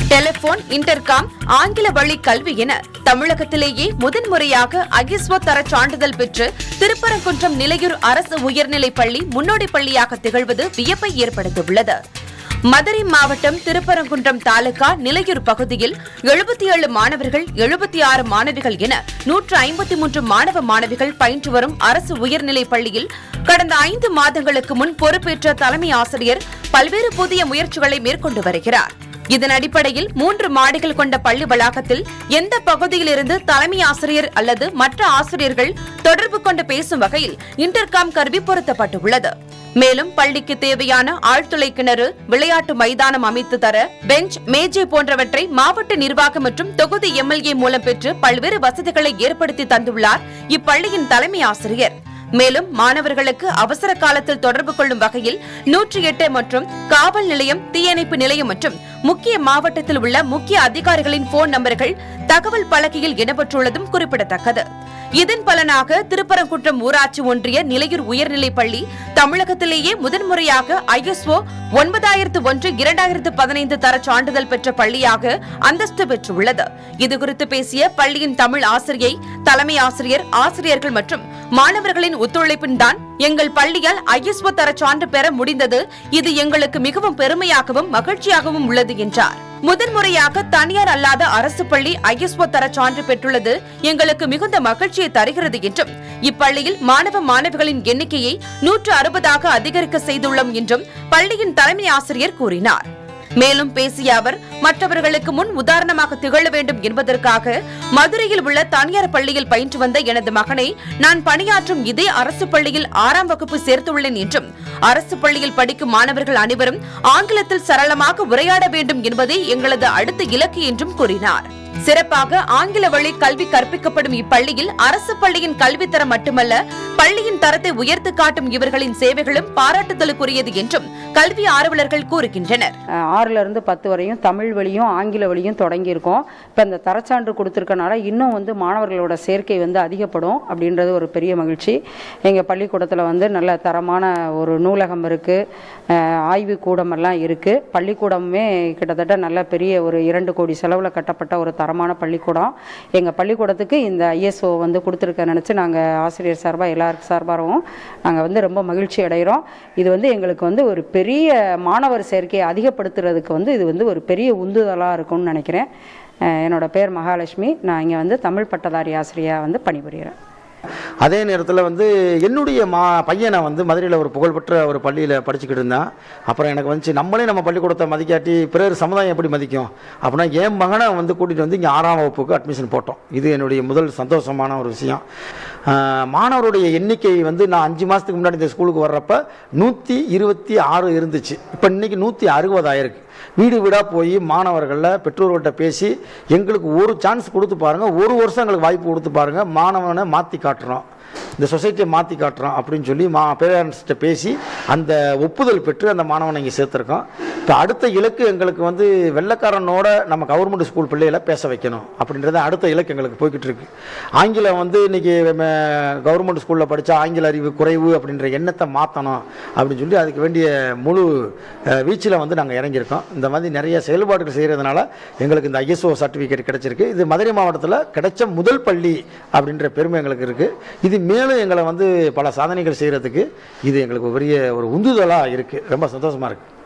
telephone intercom ஆங்கில வழி கல்வி என தமிழகத்திலேயே முதன்முறையாக அகிஸ்வோ தர சான்றிதழ் பெற்று திருப்பரங்குன்றம் நிலையூர் அரசு உயர்நிலைப் பள்ளி முன்னோடி பள்ளியாக திகழ்வது வியப்பை ஏற்படுத்தியுள்ளது மதுரை மாவட்டம் திருப்பரங்குன்றம் தாலுகா நிலையூர் பகுதியில் எழுபத்தி ஏழு மாணவர்கள் எழுபத்தி ஆறு மாணவிகள் என நூற்று ஐம்பத்தி மூன்று மாணவ மாணவிகள் பயின்று வரும் அரசு உயர்நிலைப் பள்ளியில் கடந்த ஐந்து மாதங்களுக்கு முன் பொறுப்பேற்ற தலைமை ஆசிரியர் பல்வேறு புதிய முயற்சிகளை மேற்கொண்டு வருகிறார் இதன் அடிப்படையில் மூன்று மாடிகள் கொண்ட பள்ளி வளாகத்தில் எந்த பகுதியிலிருந்து தலைமை ஆசிரியர் அல்லது மற்ற ஆசிரியர்கள் தொடர்பு கொண்டு பேசும் வகையில் இன்டர்காம் கருவி பொருத்தப்பட்டுள்ளது மேலும் பள்ளிக்கு தேவையான ஆழ்துளை கிணறு விளையாட்டு மைதானம் அமைத்து தர பெஞ்ச் மேஜை போன்றவற்றை மாவட்ட நிர்வாகம் மற்றும் தொகுதி எம்எல்ஏ மூலம் பெற்று பல்வேறு வசதிகளை ஏற்படுத்தி தந்துள்ளார் இப்பள்ளியின் தலைமை ஆசிரியர் மேலும் மாணவர்களுக்கு அவசர காலத்தில் தொடர்பு கொள்ளும் வகையில் நூற்றி எட்டு மற்றும் காவல் நிலையம் தீயணைப்பு நிலையம் மற்றும் முக்கிய மாவட்டத்தில் உள்ள முக்கிய அதிகாரிகளின் போன் நம்பர்கள் தகவல் பலகையில் இடம்பெற்றுள்ளதும் குறிப்பிடத்தக்கது இதன் பலனாக திருப்பரங்குன்றம் ஊராட்சி ஒன்றிய நிலையூர் உயர்நிலைப் பள்ளி தமிழகத்திலேயே முதன்முறையாக ஐஎஸ்ஓ ஒன்பதாயிரத்து ஒன்று இரண்டாயிரத்து பதினைந்து தர சான்றிதழ் பெற்ற பள்ளியாக அந்தஸ்து பெற்றுள்ளது இதுகுறித்து பேசிய பள்ளியின் தமிழ் ஆசிரியை தலைமை ஆசிரியர் ஆசிரியர்கள் மற்றும் மாணவர்களின் ஒத்துழைப்பின் தான் எங்கள் பள்ளியால் ஐஎஸ்ஓ தர சான்று பெற முடிந்தது இது எங்களுக்கு மிகவும் பெருமையாகவும் மகிழ்ச்சியாகவும் உள்ளது என்றார் முதன்முறையாக தனியார் அல்லாத அரசு பள்ளி ஐஎஸ்ஓ தர சான்று பெற்றுள்ளது எங்களுக்கு மிகுந்த மகிழ்ச்சியை தருகிறது என்றும் இப்பள்ளியில் மாணவ மாணவிகளின் எண்ணிக்கையை நூற்று அறுபதாக அதிகரிக்க செய்துள்ளோம் என்றும் பள்ளியின் தலைமை ஆசிரியர் கூறினார் மேலும் பேசிய அவர் மற்றவர்களுக்கு முன் உதாரணமாக திகழ வேண்டும் என்பதற்காக மதுரையில் உள்ள தனியார் பள்ளியில் பயின்று வந்த எனது மகனை நான் பணியாற்றும் இதே அரசு பள்ளியில் ஆறாம் வகுப்பு சேர்த்துள்ளேன் என்றும் அரசு பள்ளியில் படிக்கும் மாணவர்கள் அனைவரும் ஆங்கிலத்தில் சரளமாக உரையாட வேண்டும் என்பதே எங்களது அடுத்த இலக்கு என்றும் கூறினார் சிறப்பாக ஆங்கில வழி கல்வி கற்பிக்கப்படும் இப்பள்ளியில் அரசு பள்ளியின் கல்வித்தரம் மட்டுமல்ல பள்ளியின் தரத்தை உயர்த்து காட்டும் இவர்களின் சேவைகளும் பாராட்டுதலுக்குரியது என்றும் கல்வி ஆர்வலர்கள் கூறுகின்றனர் அஹ் ஆறுல இருந்து பத்து வரையும் தமிழ் வழியும் ஆங்கில வழியும் தொடங்கியிருக்கோம் இப்போ இந்த தரச்சான்று கொடுத்துருக்கனால இன்னும் வந்து மாணவர்களோட சேர்க்கை வந்து அதிகப்படும் அப்படின்றது ஒரு பெரிய மகிழ்ச்சி எங்கள் பள்ளிக்கூடத்தில் வந்து நல்ல தரமான ஒரு நூலகம் இருக்குது ஆய்வு கூடமெல்லாம் இருக்குது பள்ளிக்கூடமுமே கிட்டத்தட்ட நல்ல பெரிய ஒரு இரண்டு கோடி செலவில் கட்டப்பட்ட ஒரு தரமான பள்ளிக்கூடம் எங்கள் பள்ளிக்கூடத்துக்கு இந்த ஐஎஸ்ஓ வந்து கொடுத்துருக்க நினச்சி நாங்கள் ஆசிரியர் சார்பாக எல்லாருக்கும் சார்பாகவும் நாங்கள் வந்து ரொம்ப மகிழ்ச்சி அடைகிறோம் இது வந்து எங்களுக்கு வந்து ஒரு பெரிய மாணவர் சேர்க்கையை அதிகப்படுத்துறதுக்கு வந்து இது வந்து ஒரு பெரிய உந்துதலாக இருக்கும்னு நினைக்கிறேன் அஹ் என்னோட பேர் மகாலட்சுமி நான் இங்கே வந்து தமிழ் பட்டதாரி ஆசிரியராக வந்து பணிபுரிகிறேன் அதே நேரத்தில் வந்து என்னுடைய மா பையனை வந்து மதுரையில் ஒரு புகழ்பெற்ற ஒரு பள்ளியில் படிச்சுக்கிட்டு இருந்தான் அப்புறம் எனக்கு வந்துச்சு நம்மளே நம்ம பள்ளிக்கூடத்தை மதிக்காட்டி பிறர் சமுதாயம் எப்படி மதிக்கும் அப்படின்னா என் மகனை வந்து கூட்டிகிட்டு வந்து இங்கே ஆறாம் வகுப்புக்கு அட்மிஷன் போட்டோம் இது என்னுடைய முதல் சந்தோஷமான ஒரு விஷயம் ஆஹ், மாணவருடைய எண்ணிக்கை வந்து நான் அஞ்சு மாதத்துக்கு முன்னாடி இந்த ஸ்கூலுக்கு வர்றப்ப நூற்றி இருபத்தி ஆறு இருந்துச்சு இப்போ இன்னைக்கு நூற்றி அறுபதாயிருக்கு வீடு வீடாக போய் மாணவர்களில் பெற்றோர்கள்ட்ட பேசி எங்களுக்கு ஒரு சான்ஸ் கொடுத்து பாருங்கள் ஒரு வருஷம் எங்களுக்கு வாய்ப்பு கொடுத்து பாருங்கள் மாணவனை மாற்றி காட்டுறோம் இந்த சொசைட்டியை மாற்றி காட்டுறோம் அப்படின்னு சொல்லி மா பேரண்ட்ஸ்கிட்ட பேசி அந்த ஒப்புதல் பெற்று அந்த மாணவனை இங்கே சேர்த்துருக்கோம் இப்போ அடுத்த இலக்கு எங்களுக்கு வந்து வெள்ளைக்காரனோட நம்ம கவர்மெண்ட் ஸ்கூல் பிள்ளைகளை பேச வைக்கணும் அப்படின்றது அடுத்த இலக்கு எங்களுக்கு போய்கிட்டு இருக்கு ஆங்கிலம் வந்து இன்னைக்கு கவர்மெண்ட் ஸ்கூலில் படித்தா ஆங்கில அறிவு குறைவு அப்படின்ற எண்ணத்தை மாற்றணும் அப்படின்னு சொல்லி அதுக்கு வேண்டிய முழு வீச்சில் வந்து நாங்கள் இறங்கியிருக்கோம் இந்த மாதிரி நிறைய செயல்பாடுகள் செய்கிறதுனால எங்களுக்கு இந்த ஐஎஸ்ஓ சர்டிஃபிகேட் கிடைச்சிருக்கு இது மதுரை மாவட்டத்தில் கிடைச்ச முதல் பள்ளி அப்படின்ற பெருமை எங்களுக்கு இருக்குது இது மேலும் எங்களை வந்து பல சாதனைகள் செய்கிறதுக்கு இது எங்களுக்கு ஒரு பெரிய ஒரு உந்துதலாக இருக்குது ரொம்ப சந்தோஷமாக இருக்குது